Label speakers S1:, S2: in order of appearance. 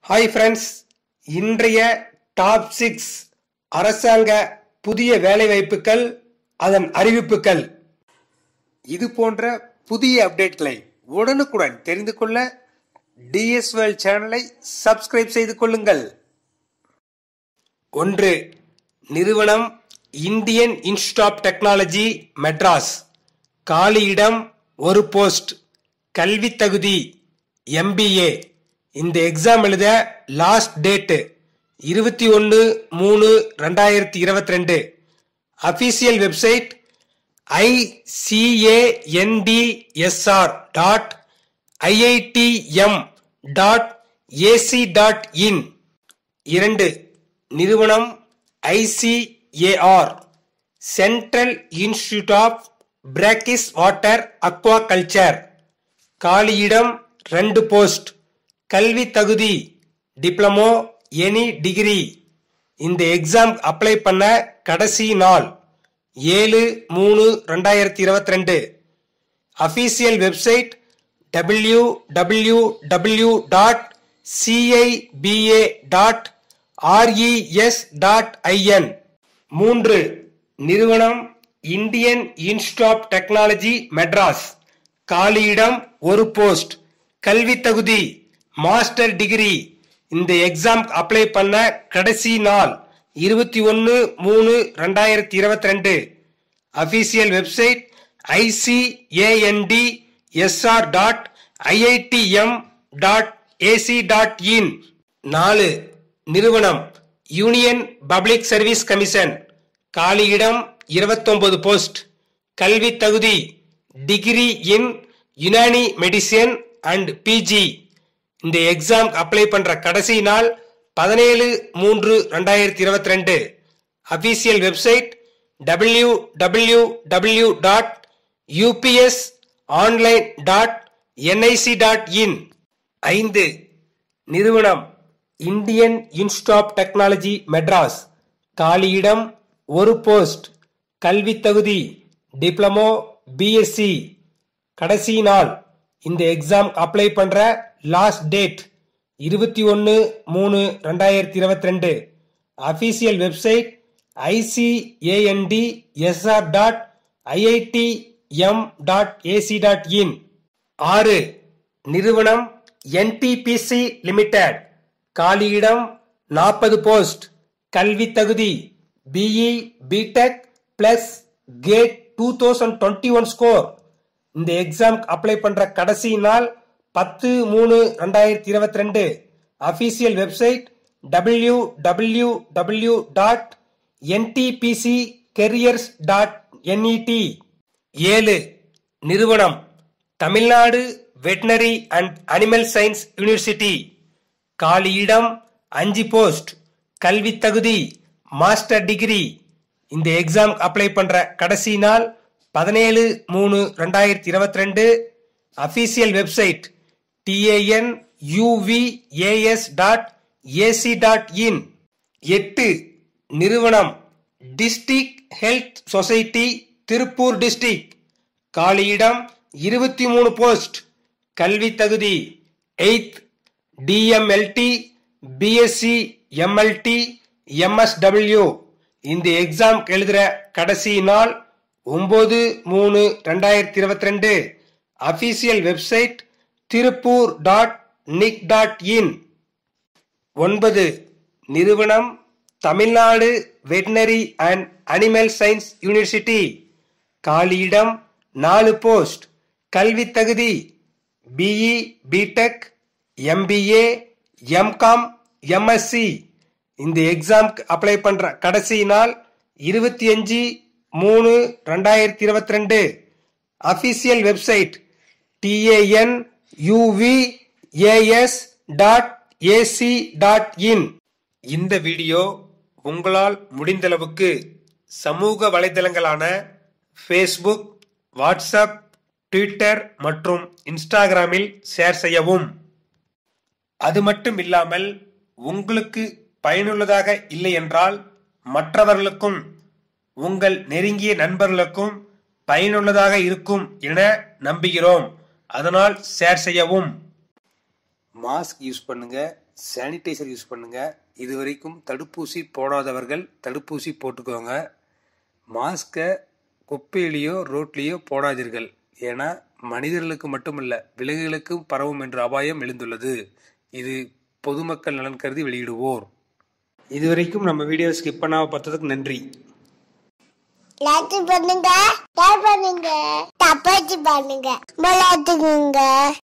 S1: hi friends இன்றைய top six அரசாங்க புதிய வேலைவாய்ப்புகள் அதன் அறிவிப்புகள் இது போன்ற புதிய அப்டேட்களை உடனுக்குடன் தெரிந்து கொள்ள டிஎஸ்எல் சேனலை சப்ஸ்கிரைப் செய்து கொள்ளுங்கள் ஒன்று நிறுவனம் Indian Institute of Technology Madras காலியிடம் ஒரு போஸ்ட் கல்வி தகுதி எம்பிஏ இந்த எக்ஸாம் எழுத லாஸ்ட் டேட்டு இருபத்தி ஒன்று மூணு ரெண்டாயிரத்தி இருபத்தி ரெண்டு official website ICANDSR dot IITM dot AC dot in இரண்டு நிறுவனம் ICAR central institute of brackish water aquaculture காலியிடம் ரெண்டு போஸ்ட் கல்வி தகுதி டிப்ளமோ எனி டிகிரி இந்த எக்ஸாம் அப்ளை பண்ண கடைசி நாள் ஏழு மூணு ரெண்டாயிரத்தி இருபத்தி ரெண்டு official website W W W dot CIBA dot RES dot IN மூன்று நிறுவனம் Indian Institute of Technology Madras காலியிடம் ஒரு போஸ்ட் கல்வி தகுதி மாஸ்டர் டிகிரி இந்த எக்ஸாம் அப்ளை பண்ண கடைசி நாள் இருபத்தி ஒன்று மூணு ரெண்டாயிரத்தி இருபத்தி ரெண்டு official website ICAND SR dot IITM dot AC dot in நாலு நிறுவனம் யூனியன் பப்ளிக் சர்வீஸ் கமிஷன் காலியிடம் இருபத்தொன்பது போஸ்ட் கல்வி தகுதி degree in Unani medicine and PG இந்த எக்ஸாம் அப்ளை பண்ற கடைசி நாள் பதினேழு மூன்று ரெண்டாயிரத்தி இருபத்தி ரெண்டு official website W W W dot UPS online dot NIC dot in ஐந்து நிறுவனம் Indian Institute of Technology Madras காலியிடம் ஒரு போஸ்ட் கல்வி தகுதி டிப்ளமோ பிஎஸ்சி கடைசி நாள் இந்த எக்ஸாம் அப்ளை பண்ற லாஸ்ட் டேட் இருபத்தி ஒன்று மூணு ரெண்டாயிரத்தி இருபத்தி ரெண்டு official website ICAND SR dot IIT M dot AC dot in ஆறு நிறுவனம் என்டிபிசி லிமிடெட் காலியிடம் நாற்பது போஸ்ட் கல்வி தகுதி BE BTech plus GATE two thousand twenty one score இந்த எக்ஸாம் அப்ளை பண்ற கடைசி நாள் பத்து மூணு ரெண்டாயிரத்தி இருபத்தி ரெண்டு official website W W W dot NTPC careers dot NET ஏழு நிறுவனம் Tamil Nadu veterinary and animal science university காலியிடம் அஞ்சு போஸ்ட் கல்வி தகுதி மாஸ்டர் டிகிரி இந்த எக்ஸாம் அப்ளை பண்ற கடைசி நாள் பதினேழு மூணு ரெண்டாயிரத்தி இருபத்தி ரெண்டு official website TAN UVAS dot AC dot in எட்டு நிறுவனம் district health society Tiruppur district காலியிடம் இருபத்தி மூணு போஸ்ட் கல்வி தகுதி eighth DMLT BSc MLT MSW இந்த எக்ஸாம் எழுதுற கடைசி நாள் ஒன்பது மூணு ரெண்டாயிரத்தி இருபத்தி ரெண்டு official website Tiruppur dot nic dot in ஒன்பது நிறுவனம் Tamil Nadu veterinary and animal science university காலியிடம் நாலு போஸ்ட் கல்வி தகுதி BE BTech MBA MCom MSc இந்த எக்ஸாம் அப்ளை பண்ற கடைசி நாள் இருபத்தி அஞ்சு மூணு ரெண்டாயிரத்தி இருபத்தி ரெண்டு official website TAN UVAS dot AC dot in இந்த வீடியோ உங்களால் முடிந்தளவுக்கு சமூக வலைதளங்களான ஃபேஸ்புக் வாட்ஸ்அப் ட்விட்டர் மற்றும் இன்ஸ்டாகிராமில் ஷேர் செய்யவும் அது மட்டும் இல்லாமல் உங்களுக்கு பயனுள்ளதாக இல்லை என்றால் மற்றவர்களுக்கும் உங்கள் நெருங்கிய நண்பர்களுக்கும் பயனுள்ளதாக இருக்கும் என நம்புகிறோம் அதனால் ஷேர் செய்யவும் மாஸ்க் யூஸ் பண்ணுங்க சானிடைசர் யூஸ் பண்ணுங்க இது வரைக்கும் தடுப்பூசி போடாதவர்கள் தடுப்பூசி போட்டுக்கோங்க மாஸ்கை குப்பையிலேயோ ரோட்லேயோ போடாதீர்கள் ஏன்னா மனிதர்களுக்கு மட்டுமல்ல விலங்குகளுக்கும் பரவும் என்ற அபாயம் எழுந்துள்ளது இது பொதுமக்கள் நலன் கருதி வெளியிடுவோர் இதுவரைக்கும் நம்ம வீடியோ ஸ்கிப் பண்ணாம பார்த்ததுக்கு நன்றி
S2: லைக் பண்ணுங்க ஷேர் பண்ணுங்க தப்பாச்சு பண்ணுங்க விளையாட்டுக்குங்க